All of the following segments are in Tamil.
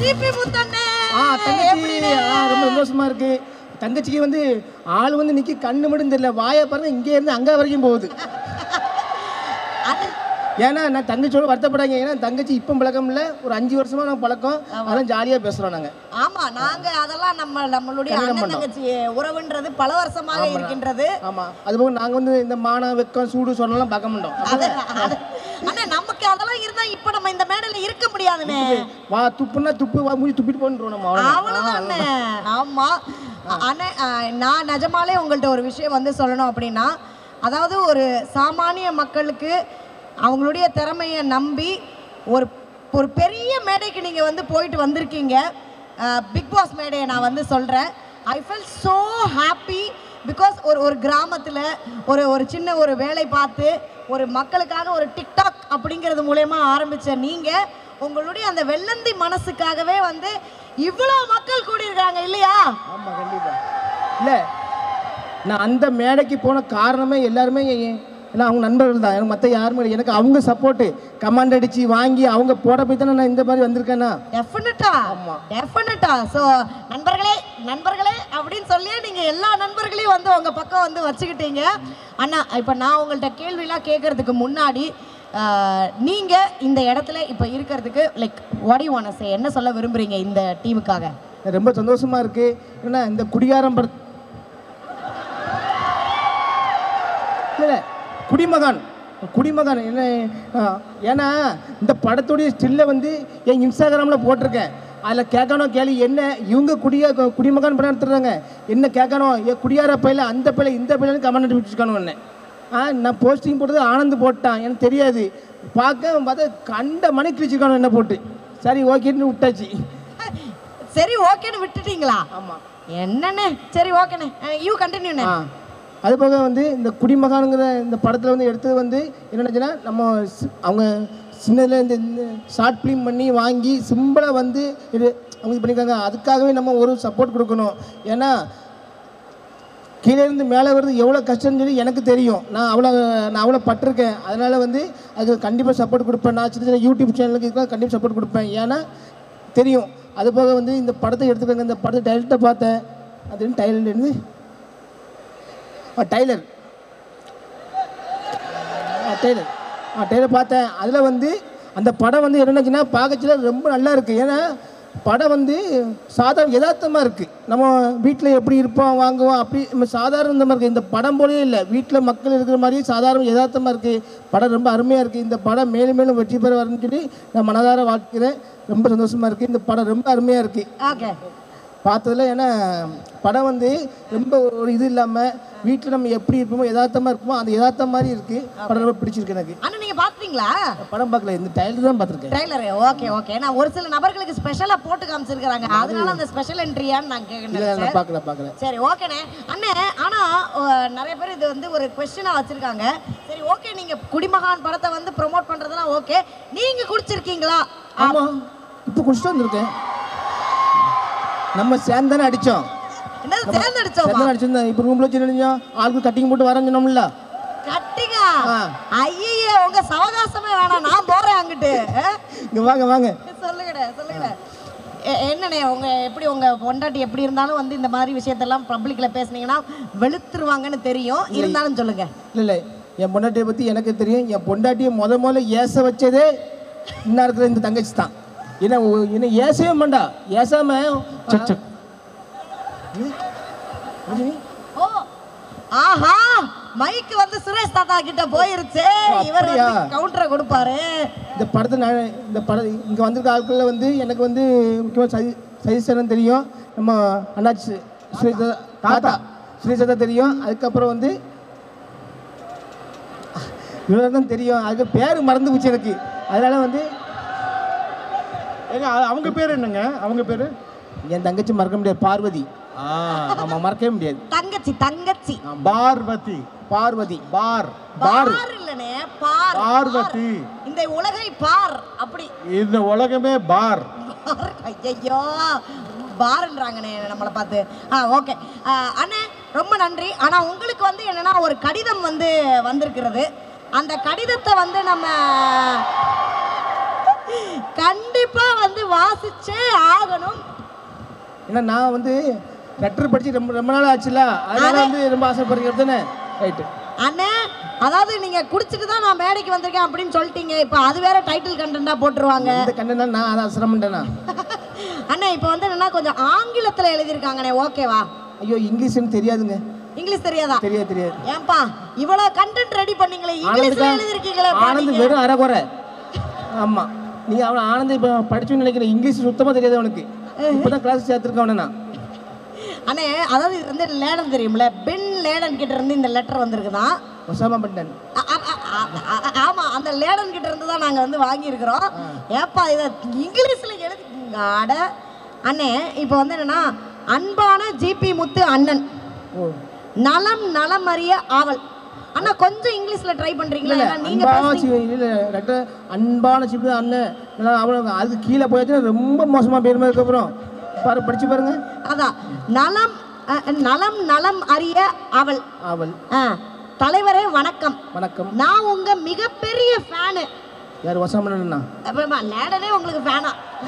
டிபி முத்தண்ணே ஆ தங்கச்சி எப்படிண்ணே? ஆ, ரொம்ப சந்தோஷமா இருக்கு தங்கச்சிக்கு வந்து ஆள் வந்து நிக்கி கண்ணு மட்டும் தெரியல வாயை பாருங்க இங்கே இருந்து அங்க வரைக்கும் போகுது அது- ஏன்னா நான் தங்கச்சியோட வருத்தப்படாங்க ஏன்னா தங்கச்சி இப்போ பழக்கம் இல்லை ஒரு அஞ்சு வருஷமா நான் பழக்கம் அதெல்லாம் ஜாலியா பேசுறோம் நாங்க ஆமா நாங்க அதெல்லாம் நம்ம நம்மளுடைய கல்யாணம் அண்ணன் பண்ணோம். தங்கச்சி உறவுன்றது பல வருஷமாக இருக்கின்றது ஆமா அதுபோக நாங்க வந்து இந்த மானம் வெக்கம் சூடு சொன்னெல்லாம் பார்க்க மாட்டோம் அது அது- அண்ணா நமக்கு அதெல்லாம் இருந்தா இப்ப நம்ம இந்த மேடையில இருக்க முடியாதுண்ணே வா துப்புன்னா துப்பு வா மூஞ்சி துப்பிட்டு போன்றோம் நம்ம அவ்வளவுதான். அவ்வளவுதானே ஆமா அண்ணே அஹ், நான் நிஜமாலே உங்கள்ட்ட ஒரு விஷயம் வந்து சொல்லணும் அப்படின்னா அதாவது ஒரு சாமானிய மக்களுக்கு அவங்களுடைய திறமையை நம்பி ஒரு ஒரு பெரிய மேடைக்கு நீங்கள் வந்து போயிட்டு வந்திருக்கீங்க பிக் பாஸ் மேடையை நான் வந்து சொல்கிறேன் I felt so happy because ஒரு ஒரு கிராமத்தில் ஒரு ஒரு சின்ன ஒரு வேலை பார்த்து ஒரு மக்களுக்காக ஒரு டிக்டாக் அப்படிங்கிறது மூலயமா ஆரம்பித்த நீங்கள் உங்களுடைய அந்த வெள்ளந்தி மனசுக்காகவே வந்து இவ்வளோ மக்கள் கூடியிருக்காங்க இல்லையா ஆமா கண்டிப்பா இல்ல நான் அந்த மேடைக்கு போன காரணமே எல்லாருமே எ- எல்லாம் அவங்க நண்பர்கள் தான் எனக்கு மற்ற யாருமே இல்லை. எனக்கு அவங்க சப்போர்ட்டு கமாண்ட் அடிச்சு வாங்கி அவங்க போட போய் தானே நான் இந்த மாதிரி வந்திருக்கேன்னா டெஃபினட்டா ஆமா. டெஃபினட்டா ஸோ நண்பர்களே நண்பர்களே அப்படின்னு சொல்லியே நீங்கள் எல்லா நண்பர்களையும் வந்து உங்கள் பக்கம் வந்து வச்சுக்கிட்டீங்க அண்ணா இப்போ நான் உங்கள்கிட்ட கேள்விலாம் கேட்கறதுக்கு முன்னாடி நீங்கள் இந்த இடத்துல இப்போ இருக்கிறதுக்கு லைக் வாடி சே என்ன சொல்ல விரும்புறீங்க இந்த டீமுக்காக ரொம்ப சந்தோஷமா இருக்கு ஏன்னா இந்த குடிகாரம் பட இல்லை குடிமகான் குடிமகான் என்ன ஆ, ஏன்னா இந்த படத்துடைய ஸ்டில்லை வந்து என் இன்ஸ்டாகிராமில் போட்டிருக்கேன் அதில் கேட்கணும் கேள்வி என்ன இவங்க குடிய குடிமகான் படம் எடுத்துடுறாங்க என்ன கேட்கணும் ஏ குடியார பையில அந்த பையில இந்த பையிலன்னு கமெண்ட் வச்சுருக்கானு என்ன ஆ நான் போஸ்டிங் போட்டது ஆனந்த் போட்டான் எனக்கு தெரியாது பார்க்க பார்த்தா கண்ட மணி கிழிச்சிருக்கானு என்ன போட்டு சரி ஓகேன்னு விட்டாச்சு சரி ஓகேன்னு விட்டுட்டீங்களா ஆமாம் என்னண்ணே சரி ஓகேண்ணே யூ கண்டினியூண்ணே ஆ அது போக வந்து இந்த குடிமகானுங்கிற இந்த படத்தில் வந்து எடுத்தது வந்து என்னென்னச்சுன்னா நம்ம சி- அவங்க சின்னதில் இந்த ஷார்ட் ஃபிலிம் பண்ணி வாங்கி சிம்பிளாக வந்து இது அவங்க இது பண்ணியிருக்காங்க அதுக்காகவே நம்ம ஒரு சப்போர்ட் கொடுக்கணும் ஏன்னா கீழே இருந்து மேலே வருது எவ்வளோ கஷ்டம்னு சொல்லி எனக்கு தெரியும் நான் அவ்வளோ நான் அவ்வளோ பட்டிருக்கேன் அதனால் வந்து அதுக்கு கண்டிப்பாக சப்போர்ட் கொடுப்பேன் நான் சின்ன சின்ன யூடியூப் சேனலுக்கு இதுக்கெல்லாம் கண்டிப்பாக சப்போர்ட் கொடுப்பேன் ஏன்னா தெரியும் அது போக வந்து இந்த படத்தை எடுத்துக்கோங்க இந்த படத்தை டைரக்டை பார்த்தேன் அது டைலர் இருந்து ஆ டைலர் ஆ டெய்லர் ஆ டெய்லர் பார்த்தேன் அதில் வந்து அந்த படம் வந்து என்னச்சுன்னா பார்க்கச்சில ரொம்ப நல்லா இருக்குது ஏன்னா படம் வந்து சாதாரண யதார்த்தமாக இருக்குது நம்ம வீட்டில் எப்படி இருப்போம் வாங்குவோம் அப்படி நம்ம சாதாரணமாக இருக்குது இந்த படம் போலயே இல்லை வீட்டில் மக்கள் இருக்கிற மாதிரியே சாதாரண யதார்த்தமாக இருக்குது படம் ரொம்ப அருமையாக இருக்குது இந்த படம் மேலும் மேலும் வெற்றி பெற வரணும்னு சொல்லி நான் மனதார வாழ்க்கிறேன் ரொம்ப சந்தோஷமாக இருக்குது இந்த படம் ரொம்ப அருமையாக இருக்குது ஓகே பார்த்ததுல ஏன்னா படம் வந்து ரொம்ப ஒரு இது இல்லாமல் வீட்டில் நம்ம எப்படி இருப்போமோ யதார்த்தமாக இருப்போமோ அந்த யதார்த்தம் மாதிரி இருக்குது படம் ரொம்ப பிடிச்சிருக்கு எனக்கு அண்ணா நீங்கள் பார்த்துட்டீங்களா படம் பார்க்கல இந்த டைலர் தான் பார்த்துருக்கேன் ட்ரைலர் ஓகே ஓகே நான் ஒரு சில நபர்களுக்கு ஸ்பெஷலா போட்டு காமிச்சிருக்காங்க அதனால அந்த ஸ்பெஷல் என்ட்ரியான்னு நான் இல்லை கேட்கணும் நான் பார்க்கல பார்க்கல சரி ஓகேண்ணே அண்ணே ஆனா அஹ், நிறைய பேர் இது வந்து ஒரு கொஸ்டினா வச்சிருக்காங்க சரி ஓகே நீங்க குடிமகான் படத்தை வந்து ப்ரோமோட் பண்றதெல்லாம் ஓகே நீங்க குடிச்சிருக்கீங்களா ஆமாம் இப்போ குடிச்சிட்டு வந்திருக்கேன் நம்ம சேர்ந்து தானே அடித்தோம் என்னது தேர்ந்தெடுச்சோமா சேர்ந்து அடிச்சிருந்தோம் இப்போ ரூமில் வச்சு நினைச்சோம் ஆளுக்கு கட்டிங் போட்டு வரேன்னு சொன்னோம்ல கட்டிங்க ஆ. ஐயே உங்க சவகாசமே வேணாம் நான் போறேன் அங்கிட்டு அஹ்? இங்கே வாங்க வாங்க சொல்லுங்கடே சொல்லுங்கடே எ- என்னண்ணே உங்க எப்படி உங்க பொண்டாட்டி எப்படி இருந்தாலும் வந்து இந்த மாதிரி விஷயத்தெல்லாம் பப்ளிக்ல பேசுனீங்கன்னா வெளுத்துருவாங்கன்னு தெரியும் இருந்தாலும் சொல்லுங்க இல்லை இல்லை என் பொண்டாட்டியை பற்றி எனக்கு தெரியும் என் பொண்டாட்டியை முத முதல்ல ஏச வச்சதே இன்னும் இருக்கிற இந்த தங்கச்சி தான் என்ன ஒ- என்ன ஏசவே மாட்டா ஏசாம ஓ ஆஹா மைக் வந்து சுரேஷ் தாத்தா கிட்ட போயிருச்சு இவர் வந்து அப்படியா? கவுண்டரை கொடுப்பாரு இந்த படத்தை நான் இந்த படம் இங்கே வந்திருக்க ஆட்களில் வந்து எனக்கு வந்து முக்கியமாக சஜி சஜிசனம் தெரியும் நம்ம அண்ணாச்சி சுரேஷ் தாத்தா சுரேஷ் தாத்தா தெரியும் அதுக்கப்புறம் வந்து இவ்வளோ தான் தெரியும் அதுக்கு பேர் மறந்து போச்சு எனக்கு அதனால வந்து ஏங்க அ- அவங்க பேர் என்னங்க அவங்க பேர் என் தங்கச்சி மறக்க முடியாது பார்வதி ஆமாம் மறக்கவே முடியாது தங்கச்சி தங்கச்சி பார்வதி பார்வதி பார் பார் பார் இல்லனே பார் பார்வதி இந்த உலகை பார் அப்படி இந்த உலகமே பார் ஐயோ பாருன்றாங்கண்ணே நம்மளை பார்த்து ஆ ஓகே அண்ணே ரொம்ப நன்றி ஆனால் உங்களுக்கு வந்து என்னன்னா ஒரு கடிதம் வந்து வந்திருக்கிறது அந்த கடிதத்தை வந்து நம்ம கண்டிப்பா வந்து வாசிச்சே ஆக ஏன்னா நான் வந்து லெட்டர் படித்து ரொம்ப ரொம்ப நாள் ஆச்சுல அதனால வந்து ரொம்ப ஆசைப்படுறீங்க தானே ரைட்டு அண்ணே அதாவது நீங்க குடிச்சிட்டு தான் நான் மேடைக்கு வந்திருக்கேன் அப்படின்னு சொல்லிட்டீங்க இப்போ அது வேற டைட்டில் கண்டென்ட்டா போட்டுருவாங்க இந்த கண்டனால நான் அதை சிரமண்டேனா அண்ணா இப்போ வந்து என்னன்னா கொஞ்சம் ஆங்கிலத்துல எழுதியிருக்காங்கண்ணே ஓகேவா ஐயோ இங்கிலீஷ்னு தெரியாதுங்க இங்கிலீஷ் தெரியாதா தெரியாது தெரியாது ஏன்பா இவ்வளவு கண்டென்ட் ரெடி பண்ணீங்களே இங்கிலீஷ்ல எழுதிருக்கீங்களே ஆனந்த் வெறும் அரைக்குறை ஆமாம் நீங்கள் அவன் ஆனந்த் இப்போ படிச்சுன்னு நினைக்கிறேன் இங்கிலீஷ் சுத்தமாக தெரியாது அவனுக்கு இப்போ தான் கிளாஸ் சேர்த்துருக்கேன் அவனை நான் அண்ணே அதாவது இது வந்து லேடன் தெரியும்ல பின் லேடன் கிட்ட இருந்து இந்த லெட்டர் வந்திருக்குதான் ஒசாமா பண்டன் அ- அ- அ- அ- அ- ஆமா அந்த லேடன் கிட்ட இருந்து தான் நாங்க வந்து வாங்கியிருக்கிறோம் ஏப்பா இதை இங்கிலீஷ்ல எழுதி அட அண்ணே இப்போ வந்து என்னன்னா அன்பான ஜிபி முத்து அண்ணன் ஓ நலம் நலம் அறிய ஆவல் அண்ணா கொஞ்சம் இங்கிலீஷ்ல ட்ரை பண்றீங்களா இல்லை ஏன்னா நீங்க அன்பான பேசுறீங்க. சிவ இல்லை ரெட்ட அன்பான சிப்பு அண்ணன் நல்லா அவனுக்கு அதுக்கு கீழே போயாச்சுன்னா ரொம்ப மோசமாக போயிருமா அதுக்கப்புறம் பாரு படிச்சு பாருங்க அதான் நலம் அ, நலம் நலம் அறிய அவள் ஆவல் ஆ, தலைவரே வணக்கம் வணக்கம் நான் உங்க மிகப்பெரிய ஃபேனு யார் ஒசாமா பண்டனா அப்புறமா லேடனே உங்களுக்கு ஃபேனா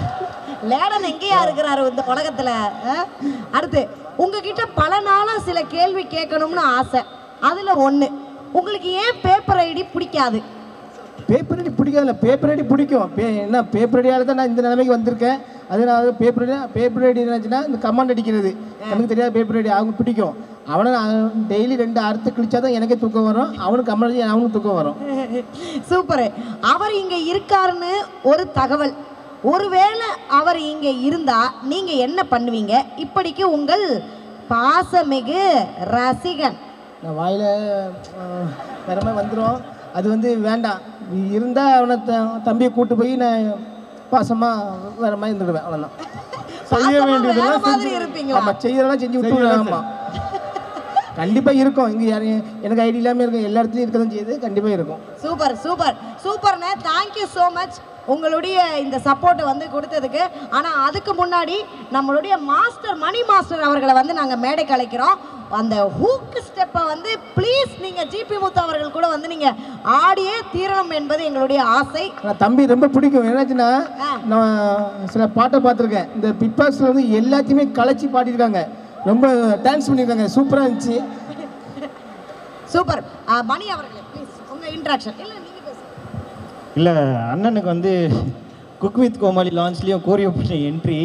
லேடன் எங்கேயா இருக்கிறாரு இந்த உலகத்துல ஆ? அடுத்து உங்ககிட்ட பல நாளா சில கேள்வி கேட்கணும்னு ஆசை அதுல ஒண்ணு உங்களுக்கு ஏன் பேப்பர் ஐடி பிடிக்காது பேப்பர் அடி பிடிக்காதுல்ல பேப்பர் அடி பிடிக்கும் பே என்ன பேப்பர் அடியால் தான் நான் இந்த நிலைமைக்கு வந்திருக்கேன் அது நான் பேப்பர் அடி பேப்பர் அடி என்னாச்சுன்னா இந்த கமாண்ட் அடிக்கிறது எனக்கு தெரியாத பேப்பர் அடி அவங்க பிடிக்கும் அவனை டெய்லி ரெண்டு அறுத்து கிழிச்சா தான் எனக்கே தூக்கம் வரும் அவனுக்கு கமாண்ட் அடி அவனுக்கு தூக்கம் வரும் சூப்பர் அவர் இங்க இருக்காருன்னு ஒரு தகவல் ஒருவேளை அவர் இங்க இருந்தா நீங்க என்ன பண்ணுவீங்க இப்படிக்கு உங்கள் பாசமிகு ரசிகன் நான் வாயில் வேற மாதிரி வந்துடும் அது வந்து வேண்டாம் இருந்தால் அவனை த தம்பியை கூட்டு போய் நான் பாசமாக வேற மாதிரி இருந்துடுவேன் அவ்வளோதான் செய்ய பாசமா வேற வேண்டியதெல்லாம் மாதிரி இருப்பீங்களா ஆமாம் செய்யறதெல்லாம் செஞ்சு விட்டுருவேன் ஆமாம் கண்டிப்பாக இருக்கும் இங்கே யாரு எனக்கு ஐடி இல்லாமல் இருக்கும் எல்லா இடத்துலையும் இருக்க தான் செய்யுது கண்டிப்பாக இருக்கும் சூப்பர் சூப்பர் சூப்பர்ண்ணே தேங்க்யூ ஸோ மச் உங்களுடைய இந்த சப்போர்ட்டை வந்து கொடுத்ததுக்கு ஆனால் அதுக்கு முன்னாடி நம்மளுடைய மாஸ்டர் மணி மாஸ்டர் அவர்களை வந்து நாங்கள் மேடைக்கு அழைக்கிறோம் அந்த ஹூக் ஸ்டெப்பை வந்து ப்ளீஸ் நீங்கள் ஜிபி முத்து அவர்கள் கூட வந்து நீங்கள் ஆடியே தீரணும் என்பது எங்களுடைய ஆசை ஆனால் தம்பி ரொம்ப பிடிக்கும் என்னாச்சுன்னா ஆ. நான் சில பாட்டை பார்த்துருக்கேன் இந்த பிக் பாக்ஸில் வந்து எல்லாத்தையுமே கலைச்சி பாடியிருக்காங்க ரொம்ப டான்ஸ் பண்ணியிருக்காங்க சூப்பராக இருந்துச்சு சூப்பர் மணி அவர்களே ப்ளீஸ் உங்கள் இன்ட்ராக்ஷன் இல்லை நீங்கள் பேசுங்க இல்லை அண்ணனுக்கு வந்து குக் வித் கோமாளி லான்ச்லேயும் கோரியோ பண்ண என்ட்ரி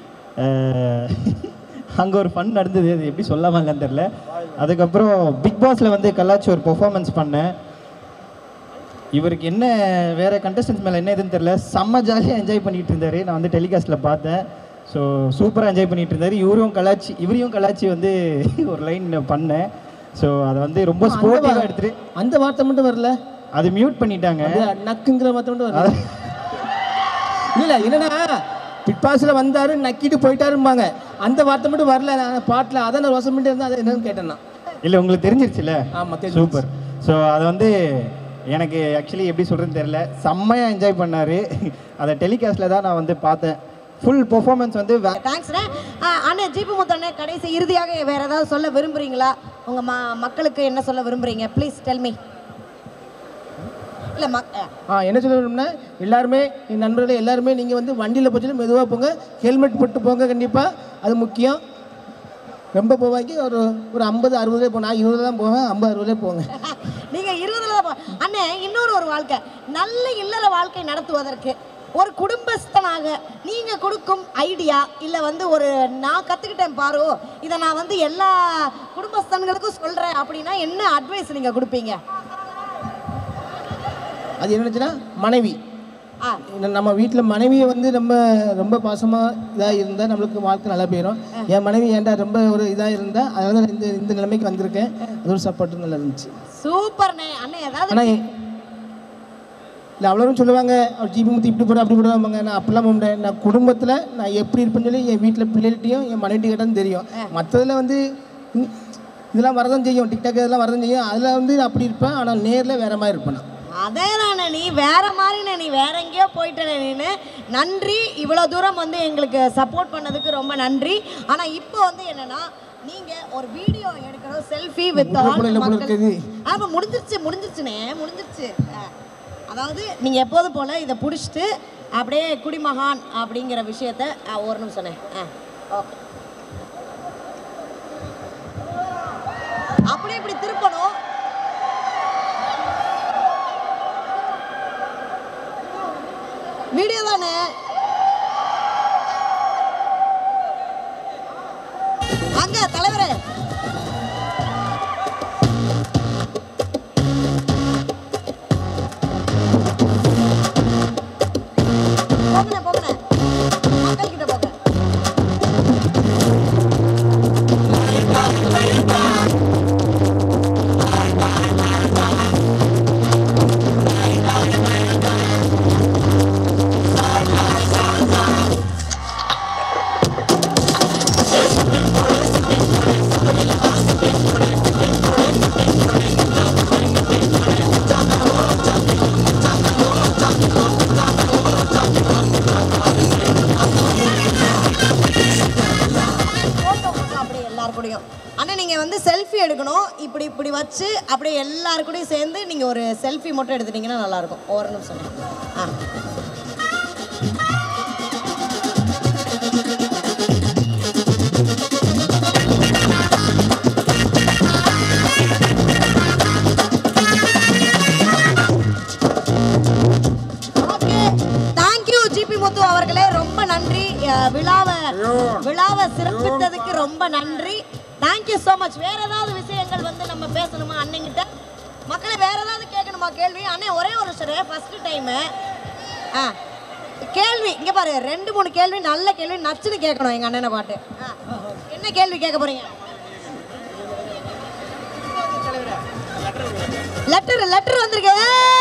அங்கே ஒரு ஃபன் நடந்தது அது எப்படி சொல்லாமங்கன்னு தெரில அதுக்கப்புறம் பிக் பாஸில் வந்து கலாச்சி ஒரு பெர்ஃபார்மன்ஸ் பண்ணேன் இவருக்கு என்ன வேற கண்டஸ்டன்ஸ் மேலே என்ன இதுன்னு தெரில செம்ம ஜாலியாக என்ஜாய் பண்ணிட்டு இருந்தாரு நான் வந்து டெலிகாஸ்ட்டில் பார்த்தேன் ஸோ சூப்பராக என்ஜாய் பண்ணிட்டு இருந்தாரு இவரும் கலாச்சி இவரையும் கலாச்சி வந்து ஒரு லைன் பண்ணேன் ஸோ அதை வந்து ரொம்ப ஸ்போர்ட்டிவாக எடுத்துட்டு அந்த வார்த்தை மட்டும் வரல அது மியூட் பண்ணிட்டாங்க அது நக்குங்கிற வார்த்தை மட்டும் வரல இல்லை என்னன்னா பிக் பாஸில் வந்தாரு நக்கிட்டு போயிட்டாரும்பாங்க அந்த வார்த்தை மட்டும் வரல நான் பாட்டில் அதான் நான் ரோசம் பண்ணிட்டு இருந்தேன் அதை என்னன்னு கேட்டேன் நான் இல்லை உங்களுக்கு தெரிஞ்சிருச்சுல ஆமாம் தெரியும் சூப்பர் ஸோ அதை வந்து எனக்கு ஆக்சுவலி எப்படி சொல்கிறதுன்னு தெரில செம்மையாக என்ஜாய் பண்ணார் அதை டெலிகாஸ்ட்டில் தான் நான் வந்து பார்த்தேன் ஃபுல் பெர்ஃபார்மன்ஸ் வந்து வே தேங்க்ஸ்ண்ணே அண்ணன் ஜிபி முத்தண்ணே கடைசி இறுதியாக வேற ஏதாவது சொல்ல விரும்புறீங்களா உங்க ம மக்களுக்கு என்ன சொல்ல விரும்புறீங்க ப்ளீஸ் டெல் மீ இல்லை மக் அஹ், ஆ என்ன சொல்லணும்னா எல்லாருமே என் நண்பர்களே எல்லாருமே நீங்கள் வந்து வண்டியில் போச்சுன்னா மெதுவாக போங்க ஹெல்மெட் போட்டு போங்க கண்டிப்பாக அது முக்கியம் ரொம்ப போவாக்கி ஒரு ஒரு ஐம்பது அறுபதுலே போங்க நான் இருபதுல தான் போவேன் ஐம்பது அறுபதுலே போங்க நீங்க இருபதுல தான் போ- அண்ணே இன்னொரு ஒரு வாழ்க்கை நல்ல இல்லற வாழ்க்கை நடத்துவதற்கு ஒரு குடும்பஸ்தனாக நீங்க கொடுக்கும் ஐடியா இல்ல வந்து ஒரு நான் கத்துக்கிட்டேன் பாரு இதை நான் வந்து எல்லா குடும்பஸ்தன்களுக்கும் சொல்றேன் அப்படின்னா என்ன அட்வைஸ் நீங்க கொடுப்பீங்க அது என்னச்சுன்னா மனைவி ஆ இந்த நம்ம வீட்டில் மனைவியை வந்து ரொம்ப ரொம்ப பாசமாக இதாக இருந்தால் நம்மளுக்கு வாழ்க்கை நல்லா போயிடும் என் மனைவி ஏன்டா ரொம்ப ஒரு இதாக இருந்தால் அதனால தான் இந்த இந்த நிலைமைக்கு வந்திருக்கேன் அது ஒரு சப்போர்ட்டு நல்லா இருந்துச்சு சூப்பர்ண்ணே அண்ணே ஏதாவது ஆனால் இல்லை அவ்வளோரும் சொல்லுவாங்க அவர் ஜிபி முத்தி இப்படி போட அப்படி போடுவாங்க நான் அப்படிலாம் போக முடியாது நான் குடும்பத்தில் நான் எப்படி இருப்பேன்னு சொல்லி என் வீட்டில் பிள்ளைகிட்டையும் என் மனைவி கேட்டாலும் தெரியும் மற்றதில் வந்து ம், இதெல்லாம் வரதான் செய்யும் டிக்டாக் இதெல்லாம் வரதான் செய்யும் அதில் வந்து நான் அப்படி இருப்பேன் ஆனால் நேரில் வேற மாதிரி இருப்பேன் நான் அதே தானே நீ வேற மாதிரிண்ணே நீ வேற எங்கேயோ போயிட்டே நீனு நன்றி இவ்வளோ தூரம் வந்து எங்களுக்கு சப்போர்ட் பண்ணதுக்கு ரொம்ப நன்றி ஆனால் இப்போ வந்து என்னன்னா நீங்க ஒரு வீடியோ எடுக்கணும் செல்ஃபி வித் முழுக்க ஆல் போல இல்லை போல மக்கள் இருக்குது. ஆமா முடிஞ்சிருச்சு முடிஞ்சிருச்சுண்ணே முடிஞ்சிருச்சு ஆ. அதாவது நீங்க எப்போதும் போல இதை பிடிச்சிட்டு அப்படியே குடிமகான் அப்படிங்கிற விஷயத்த ஆ, ஒரு நிமிஷம்ண்ணே ஆ ஓகே அப்படியே இப்படி திருப்பணும் வீடியோ தானே அங்க தலைவரே போங்கண்ணே போங்கண்ணே மக்கள் கிட்ட போங்க போட்டோ மட்டும் அப்படியே எல்லார் கூடயும் அண்ணா நீங்கள் வந்து செல்ஃபி எடுக்கணும் இப்படி இப்படி வச்சு அப்படியே எல்லார் கூடயும் சேர்ந்து நீங்கள் ஒரு செல்ஃபி மட்டும் எடுத்துட்டீங்கன்னா நல்லாயிருக்கும் ஒரு நிமிஷம் ஆ ஓகே தேங்க்யூ ஜிபி முத்து அவர்களே ரொம்ப நன்றி அஹ், விழாவை விழாவை சிறப்பித்ததுக்கு ரொம்ப நன்றி தேங்க்யூ ஸோ மச் வேற ஏதாவது விஷயங்கள் வந்து நம்ம பேசணுமா அண்ணங்கிட்ட மக்களை வேற ஏதாவது கேட்கணுமா கேள்வி அண்ணே ஒரே ஒரு விஷயம் ஃபர்ஸ்ட் டைமு ஆ கேள்வி இங்க பாரு ரெண்டு மூணு கேள்வி நல்ல கேள்வி நச்சுன்னு கேட்கணும் எங்க அண்ணனை பாட்டு ஆ, என்ன கேள்வி கேட்க போறீங்க லெட்டர் லெட்டர் வந்திருக்கு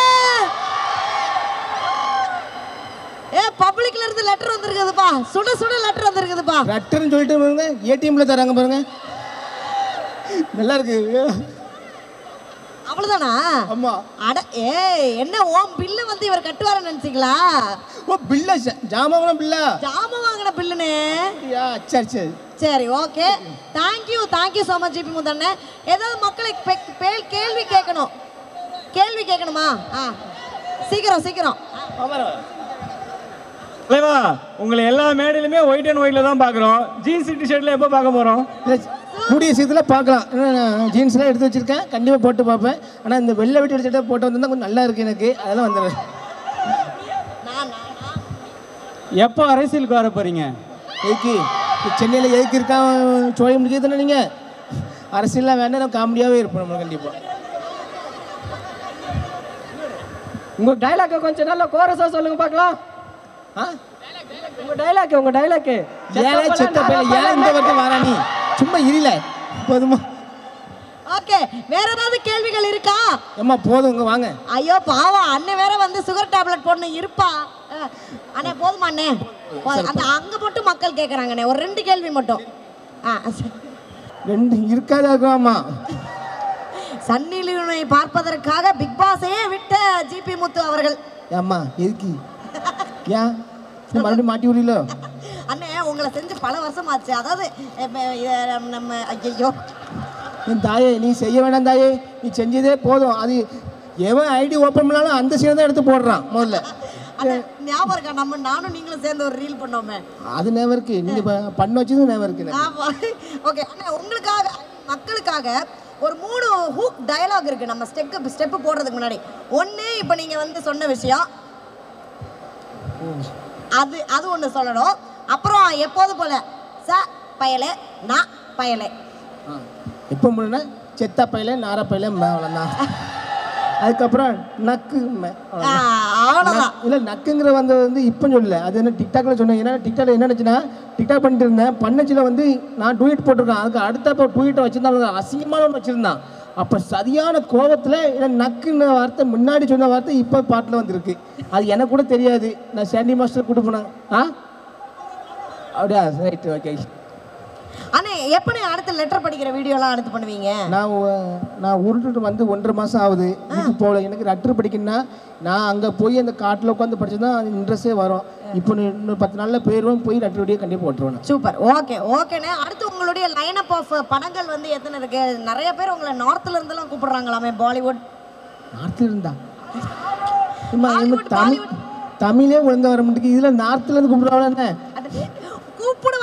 ஏ பப்ளிக்ல இருந்து லெட்டர் வந்திருக்குதுப்பா சுட சுட லெட்டர் வந்திருக்குதுப்பா ரட்டர்னு சொல்லிட்டு பாருங்க ஏடிஎம்ல தராங்க பாருங்க நல்லா இருக்கு அவ்வளவுதானா ஆமா அட ஏய் என்ன ஓம் பில்லு வந்து இவர் கட்டுவாருன்னு நினைச்சீங்களா ஓ பில்லா ஜாமான் பில்லா ஜாமம் வாங்கின பில்லுனே யா சரி சரி சரி okay thank you thank you so much GP முத்தண்ணே ஏதாவது மக்களை பெ- பே- கேள்வி கேட்கணும் கேள்வி கேட்கணுமா ஆ சீக்கிரம் சீக்கிரம் தலைவா உங்களை எல்லா மேடையிலுமே ஒயிட் அண்ட் ஒயிட்ல தான் பார்க்குறோம் ஜீன்ஸ் டிஷர்ட்ல எப்போ பார்க்க போகிறோம் இல்ல, கூடிய சீக்கிரத்தில் பார்க்கலாம் ஜீன்ஸ்லாம் எடுத்து வச்சிருக்கேன் கண்டிப்பாக போட்டு பார்ப்பேன் ஆனால் இந்த வெள்ளை வெட்டி அடிச்சுட்டு போட்டு வந்திருந்தா கொஞ்சம் நல்லா இருக்கு எனக்கு அதெல்லாம் வந்துடுறேன் நான் நான், நான். எப்போ அரசியலுக்கு வர போறீங்க எதுக்கு சென்னையில் எதுக்கு இருக்கான் சோழ முடியாது தானே நீங்கள் அரசியல்லாம் வேண்டாம் நம்ம காமெடியாகவே இருப்போம் நம்ம கண்டிப்பாக உங்க டைலாக்கை கொஞ்சம் நல்லா கோரஸா சொல்லுங்க பார்க்கலாம் ஆ உங்க டைலாக் உங்க டைலாக் ஏழை செத்த பையன் ஏன் இந்த பக்கம் வரா நீ சும்மா இருல போதுமா ஓகே வேற ஏதாவது கேள்விகள் இருக்கா ஏம்மா போதும் இங்க வாங்க ஐயோ பாவம் அண்ணன் வேற வந்து சுகர் டேப்லெட் போடணும் இருப்பா அஹ், அண்ணே போதுமா அண்ணே போதும். அந்த அங்க மட்டும் மக்கள் கேக்குறாங்கண்ணே ஒரு ரெண்டு கேள்வி மட்டும் ஆ சரி. ரெண்டு இருக்காதா இருக்குமாம்மா சன்னி லியோனை பார்ப்பதற்காக பிக் பாஸையே விட்ட ஜிபி முத்து அவர்கள் ஏம்மா எதுக்கு ஏன் நீ மறுபடியும் மாட்டி விடல அண்ணே உங்களை செஞ்சு பல வருஷம் ஆச்சு அதாவது இப்ப இத நம்ம ஐயோ என் தாயே நீ செய்ய வேண்டாம் தாயே நீ செஞ்சதே போதும் அது எவன் ஐடி ஓப்பன் பண்ணாலும் அந்த சீனை தான் எடுத்து போடுறான் முதல்ல அண்ணே ஞாபகம் இருக்கா நம்ம நானும் நீங்களும் சேர்ந்து ஒரு ரீல் பண்ணோமே அது நேவம் இருக்கு நீங்க ப- பண்ண வச்சதும் நேவம் இருக்கு எனக்கு. ஆமா ஓகே அண்ணே உங்களுக்காக மக்களுக்காக ஒரு மூணு ஹூக் டயலாக் இருக்கு நம்ம ஸ்டெப் ஸ்டெப் போடுறதுக்கு முன்னாடி ஒண்ணு இப்போ நீங்க வந்து சொன்ன விஷயம் அது அது ஒண்ணு சொல்லணும் அப்புறம் எப்போது போல ச பயலே நான் பயலே ஆ. எப்போ முடியும்னா செத்த பையில நார பையில அவ்வளோதான் அதுக்கப்புறம் நக்கு மே, ஆ, அவ்வளவுதான். அவ்வளவுதான் நக்- இல்ல நக்குங்கிற வந்து வந்து இப்போ சொல்லல அது என்ன டிக்டாக்ல சொன்னேன் ஏன்னா டிக்டாக்ல என்ன நினச்சுன்னா டிக்டாக் பண்ணிட்டு இருந்தேன் பண்ணச்சில் வந்து நான் டூயிட் போட்டிருக்கேன் அதுக்கு அடுத்த இப்போ டூயிட்டை வச்சிருந்தான் அசிங்கமான ஒன்று வச்சிருந்தான் அப்போ சரியான கோவத்தில் என்ன நக்குன்ற வார்த்தை முன்னாடி சொன்ன வார்த்தை இப்போ பாட்டில் வந்திருக்கு அது எனக்கு கூட தெரியாது நான் சாண்டி மாஸ்டர் கூட்டு போனேன் ஆ அப்படியா ரைட் ஓகே அண்ணே எப்போ நீ அடுத்த லெட்டர் படிக்கிற வீடியோலாம் அடுத்து பண்ணுவீங்க நான் உ- நான் உருட்டுட்டு வந்து ஒன்றரை மாதம் ஆகுது இதுக்கு போகல எனக்கு லெட்ரு படிக்கணும்னா நான் அங்கே போய் அந்த காட்டில் உட்காந்து படிச்சு தான் இன்ட்ரெஸ்டே வரும் இப்போ நீ இன்னும் பத்து நாளில் போயிடுவேன் போய் லெட்டர் வீடியோ கண்டிப்பாக போட்டுருவேன் நான். சூப்பர் ஓகே ஓகேண்ணே அடுத்து உங்களுடைய லைன் அப் ஆஃப் படங்கள் வந்து எத்தனை இருக்கு நிறைய பேர் உங்களை நார்த்ல இருந்தெல்லாம் கூப்பிடுறாங்களாமே பாலிவுட் நார்த்தில் இருந்தா இம்மா, இம்மா, Bollywood, தமிழ் தமிழே ஒழுங்கா வர மாட்டேங்குது இதில் நார்த்தில் இருந்து கூப்பிடுறாங்க என்ன அது கூப்பிடுவாங்கண்ணே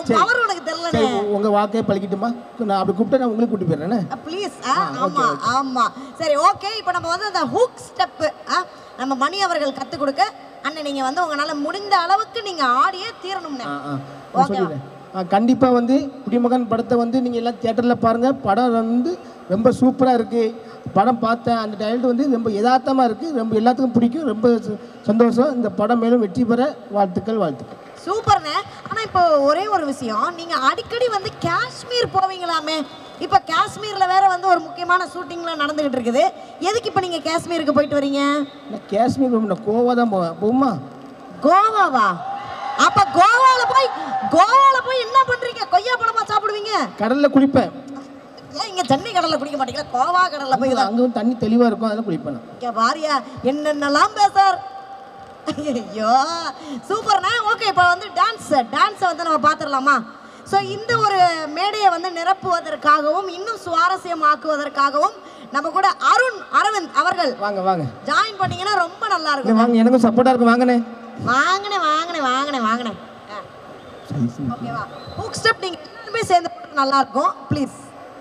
சரி. பவர் உனக்கு சரி தெரியலனே உங்கள் வாக்கே பழிக்கட்டுமா நான் அப்படி கூப்பிட்டா நான் உங்களுக்கு கூட்டி போயிடுறேனே ப்ளீஸ் ஆமா ஆமா சரி ஓகே இப்போ நம்ம வந்து அந்த ஹூக் ஸ்டெப் நம்ம மணி அவர்கள் கத்து கொடுக்க அண்ணன் நீங்க வந்து உங்களால முடிந்த அளவுக்கு நீங்க ஆடியே தீரணும்னே ஆ ஆ நான் ஓகேவா? சொல்லிடுறேன் ஆ கண்டிப்பாக வந்து குடிமகன் படத்தை வந்து நீங்கள் எல்லாம் தியேட்டரில் பாருங்கள் படம் வந்து ரொம்ப சூப்பராக இருக்குது படம் பார்த்தேன் அந்த டைலண்ட் வந்து ரொம்ப யதார்த்தமாக இருக்குது ரொம்ப எல்லாத்துக்கும் பிடிக்கும் ரொம்ப ச- சந்தோஷம் இந்த படம் மேலும் வெற்றி பெற வாழ்த்துக்கள் வாழ்த்துக்கள் சூப்பர்ண்ணே ஆனா இப்போ ஒரே ஒரு விஷயம் நீங்க அடிக்கடி வந்து காஷ்மீர் போவீங்களாமே இப்போ காஷ்மீர்ல வேற வந்து ஒரு முக்கியமான ஷூட்டிங்ல நடந்துகிட்டு இருக்குது எதுக்கு இப்போ நீங்க காஷ்மீருக்கு போயிட்டு வரீங்க நான் காஷ்மீர் போக நான் கோவா தான் போவேன் போகுமா கோவாவா அப்ப கோவால போய் கோவால போய் என்ன பண்றீங்க கொய்யா பழமா சாப்பிடுவீங்க கடலில் குளிப்பேன் ஏன் இங்க சென்னை கடல்ல குடிக்க மாட்டீங்களா கோவா கடல்ல போய் தான் அங்கே வந்து தண்ணி தெளிவாக இருக்கும் அதெல்லாம் குளிப்பேன் நான். இங்க பாரியா என்னென்னலாம் பேசார் ஐயோ சூப்பர்ண்ணா ஓகே இப்போ வந்து டான்ஸ் டான்ஸை வந்து நம்ம பார்த்துடலாமா ஸோ இந்த ஒரு மேடையை வந்து நிரப்புவதற்காகவும் இன்னும் சுவாரஸ்யமாக்குவதற்காகவும் நம்ம கூட அருண் அரவிந்த் அவர்கள் வாங்க வாங்க ஜாயின் பண்ணீங்கன்னா ரொம்ப நல்லா இங்க இருக்கும் வாங்க எனக்கும் சப்போர்ட்டாக இருக்கும் வாங்கண்ணே வாங்கினேன் வாங்கினேன் வாங்கினேன் வாங்கினேன் ஓகேவா ஹூக் ஸ்டெப் நீங்கள் எல்லாருமே சேர்ந்து போட்டு நல்லா இருக்கும் ப்ளீஸ்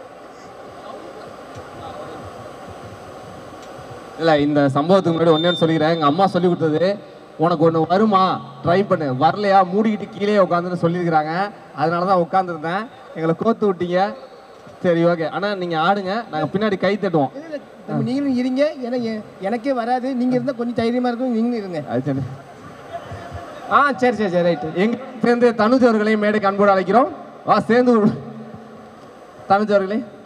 இல்லை இந்த சம்பவத்துக்கு முன்னாடி ஒன்றே சொல்லிக்கிறேன் எங்கள் அம்மா சொல்லி கொடுத்தது உனக்கு ஒன்று வருமா ட்ரை பண்ணு வரலையா மூடிக்கிட்டு கீழே உட்காந்துன்னு சொல்லியிருக்கிறாங்க அதனால தான் உட்காந்துருந்தேன் எங்களை கோத்து விட்டீங்க சரி ஓகே ஆனால் நீங்கள் ஆடுங்க நாங்கள் பின்னாடி கை தட்டுவோம் இல்ல, இல்ல, நம்ம நீங்களும் இருங்க ஏன்னா எ- எனக்கே வராது நீங்கள் இருந்தால் கொஞ்சம் தைரியமாக இருக்கும் நீங்களும் இருங்க அது சரி ஆ சரி சரி சரி ரைட்டு எங்க சேர்ந்து தனுஜ் அவர்களையும் மேடைக்கு அன்போடு அழைக்கிறோம் வா சேர்ந்து விடு. தனுஜ் அவர்களே